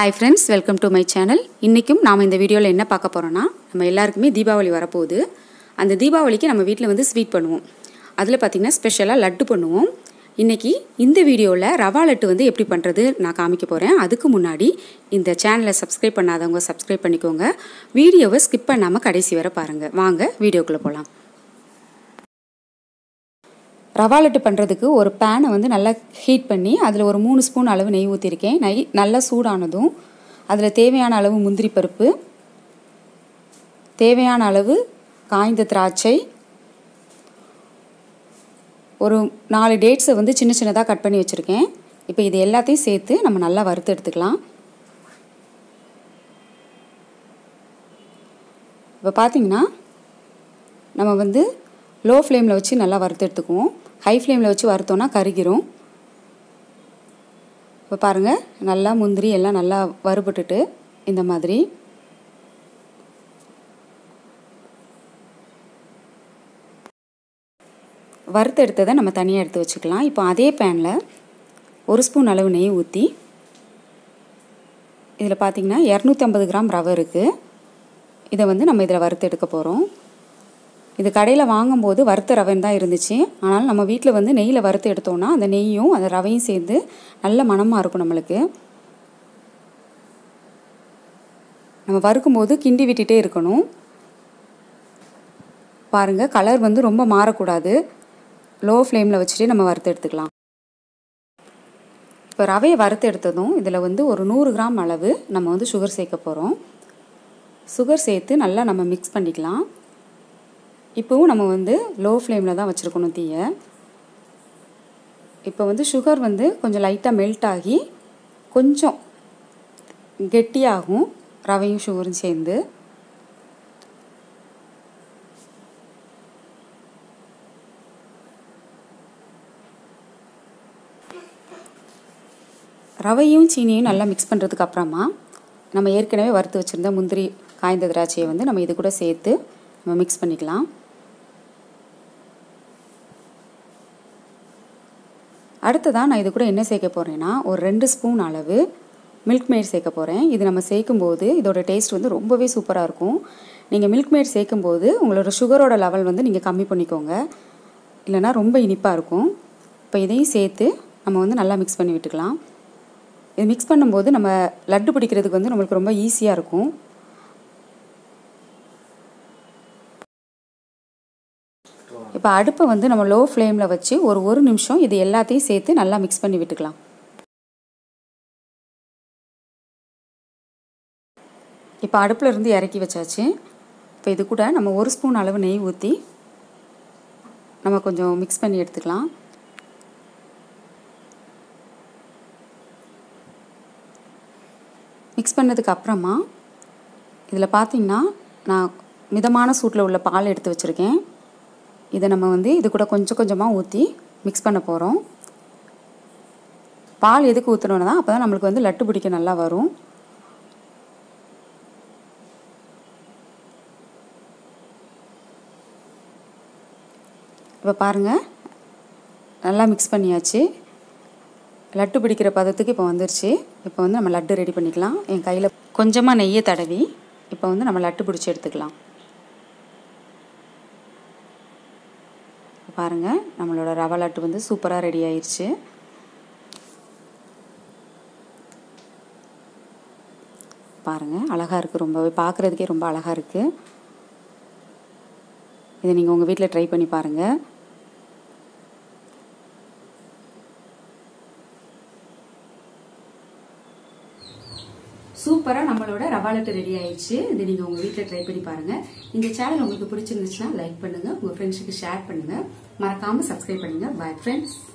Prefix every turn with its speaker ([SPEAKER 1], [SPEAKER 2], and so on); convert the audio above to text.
[SPEAKER 1] hi friends welcome to my channel இன்றைக்கும் நாம் இந்த வீடியோவில் என்ன பார்க்க போகிறோன்னா நம்ம எல்லாருக்குமே தீபாவளி வரப்போகுது அந்த தீபாவளிக்கு நம்ம வீட்டில் வந்து ஸ்வீட் பண்ணுவோம் அதில் பார்த்திங்கன்னா ஸ்பெஷலாக லட்டு பண்ணுவோம் இன்றைக்கி இந்த வீடியோவில் ரவா லட்டு வந்து எப்படி பண்ணுறது நான் காமிக்க போகிறேன் அதுக்கு முன்னாடி இந்த சேனலை சப்ஸ்கிரைப் பண்ணாதவங்க சப்ஸ்கிரைப் பண்ணிக்கோங்க வீடியோவை ஸ்கிப் பண்ணாமல் கடைசி வரை பாருங்கள் வாங்க வீடியோக்குள்ளே போகலாம் ரவா லட்டு பண்ணுறதுக்கு ஒரு பேனை வந்து நல்லா ஹீட் பண்ணி அதில் ஒரு மூணு ஸ்பூன் அளவு நெய் ஊற்றிருக்கேன் நெய் நல்லா சூடானதும் அதில் தேவையான அளவு முந்திரி பருப்பு தேவையான அளவு காய்ந்த திராட்சை ஒரு நாலு டேட்ஸை வந்து சின்ன சின்னதாக கட் பண்ணி வச்சுருக்கேன் இப்போ இது எல்லாத்தையும் சேர்த்து நம்ம நல்லா வறுத்து எடுத்துக்கலாம் இப்போ பார்த்திங்கன்னா நம்ம வந்து லோ ஃப்ளேமில் வச்சு நல்லா வறுத்து எடுத்துக்குவோம் ஹை ஃப்ளேமில் வச்சு வறுத்தோன்னா கருகிரும் இப்போ பாருங்கள் நல்லா முந்திரி எல்லாம் நல்லா வறுபட்டுட்டு இந்த மாதிரி வறுத்து எடுத்ததை நம்ம தனியாக எடுத்து வச்சுக்கலாம் இப்போ அதே பேனில் ஒரு ஸ்பூன் அளவு நெய் ஊற்றி இதில் பார்த்திங்கன்னா இரநூத்தி ஐம்பது கிராம் ரவை இருக்குது இதை வந்து நம்ம இதில் வறுத்து எடுக்க போகிறோம் இது கடையில் வாங்கும்போது வறுத்த ரவைன்னு தான் இருந்துச்சு ஆனால் நம்ம வீட்டில் வந்து நெய்யில் வறுத்து எடுத்தோன்னா அந்த நெய்யும் அந்த ரவையும் சேர்ந்து நல்ல மணமாக இருக்கும் நம்மளுக்கு நம்ம வறுக்கும்போது கிண்டி விட்டுட்டே இருக்கணும் பாருங்கள் கலர் வந்து ரொம்ப மாறக்கூடாது லோ ஃப்ளேமில் வச்சுட்டு நம்ம வறுத்து எடுத்துக்கலாம் இப்போ ரவையை வறுத்து எடுத்ததும் இதில் வந்து ஒரு நூறு கிராம் அளவு நம்ம வந்து சுகர் சேர்க்க போகிறோம் சுகர் சேர்த்து நல்லா நம்ம மிக்ஸ் பண்ணிக்கலாம் இப்போவும் நம்ம வந்து லோ ஃப்ளேமில் தான் வச்சுருக்கணும் தீயை இப்போ வந்து சுகர் வந்து கொஞ்சம் லைட்டாக மெல்ட் ஆகி கொஞ்சம் கெட்டியாகும் ரவையும் சுகரும் சேர்ந்து ரவையும் சீனியும் நல்லா மிக்ஸ் பண்ணுறதுக்கு அப்புறமா நம்ம ஏற்கனவே வறுத்து வச்சுருந்த முந்திரி காய்ந்த திராட்சையை வந்து நம்ம இது கூட சேர்த்து நம்ம மிக்ஸ் பண்ணிக்கலாம் அடுத்ததாக நான் இது கூட என்ன சேர்க்க போகிறேன்னா ஒரு ரெண்டு ஸ்பூன் அளவு மில்க் மேட் சேர்க்க போகிறேன் இது நம்ம சேர்க்கும்போது இதோட டேஸ்ட் வந்து ரொம்பவே சூப்பராக இருக்கும் நீங்கள் மில்க் மேட் சேர்க்கும்போது உங்களோட சுகரோட லெவல் வந்து நீங்கள் கம்மி பண்ணிக்கோங்க இல்லைனா ரொம்ப இனிப்பாக இருக்கும் இப்போ இதையும் சேர்த்து நம்ம வந்து நல்லா மிக்ஸ் பண்ணி விட்டுக்கலாம் இது மிக்ஸ் பண்ணும்போது நம்ம லட்டு பிடிக்கிறதுக்கு வந்து நம்மளுக்கு ரொம்ப ஈஸியாக இருக்கும் இப்போ அடுப்பை வந்து நம்ம லோ ஃப்ளேமில் வச்சு ஒரு ஒரு நிமிஷம் இது எல்லாத்தையும் சேர்த்து நல்லா மிக்ஸ் பண்ணி விட்டுக்கலாம் இப்போ அடுப்பில் இருந்து இறக்கி வச்சாச்சு இப்போ இது கூட நம்ம ஒரு ஸ்பூன் அளவு நெய் ஊற்றி நம்ம கொஞ்சம் மிக்ஸ் பண்ணி எடுத்துக்கலாம் மிக்ஸ் பண்ணதுக்கு அப்புறமா இதில் பார்த்திங்கன்னா நான் மிதமான சூட்டில் உள்ள பால் எடுத்து வச்சுருக்கேன் இதை நம்ம வந்து இது கூட கொஞ்சம் கொஞ்சமாக ஊற்றி மிக்ஸ் பண்ண போகிறோம் பால் எதுக்கு ஊற்றணுன்னா தான் அப்போ தான் நம்மளுக்கு வந்து லட்டு பிடிக்க நல்லா வரும் இப்போ பாருங்கள் நல்லா மிக்ஸ் பண்ணியாச்சு லட்டு பிடிக்கிற பதத்துக்கு இப்போ வந்துருச்சு இப்போ வந்து நம்ம லட்டு ரெடி பண்ணிக்கலாம் என் கையில் கொஞ்சமாக நெய்யை தடவி இப்போ வந்து நம்ம லட்டு பிடிச்சி எடுத்துக்கலாம் பாருங்கள் நம்மளோட ரவா லட்டு வந்து சூப்பராக ரெடி ஆயிடுச்சு பாருங்கள் அழகாக இருக்குது ரொம்பவே பார்க்குறதுக்கே ரொம்ப அழகாக இருக்குது இதை நீங்கள் உங்கள் வீட்டில் ட்ரை பண்ணி பாருங்கள் சூப்பராக நம்மளோட ரவா லட்டு ரெடி ஆயிடுச்சு இது நீங்கள் உங்கள் வீட்டில் ட்ரை பண்ணி பாருங்கள் இந்த சேனல் உங்களுக்கு பிடிச்சிருந்துச்சுன்னா லைக் பண்ணுங்கள் உங்கள் ஃப்ரெண்ட்ஸுக்கு ஷேர் பண்ணுங்கள் மறக்காமல் சப்ஸ்கிரைப் பண்ணுங்கள் பாய் ஃப்ரெண்ட்ஸ்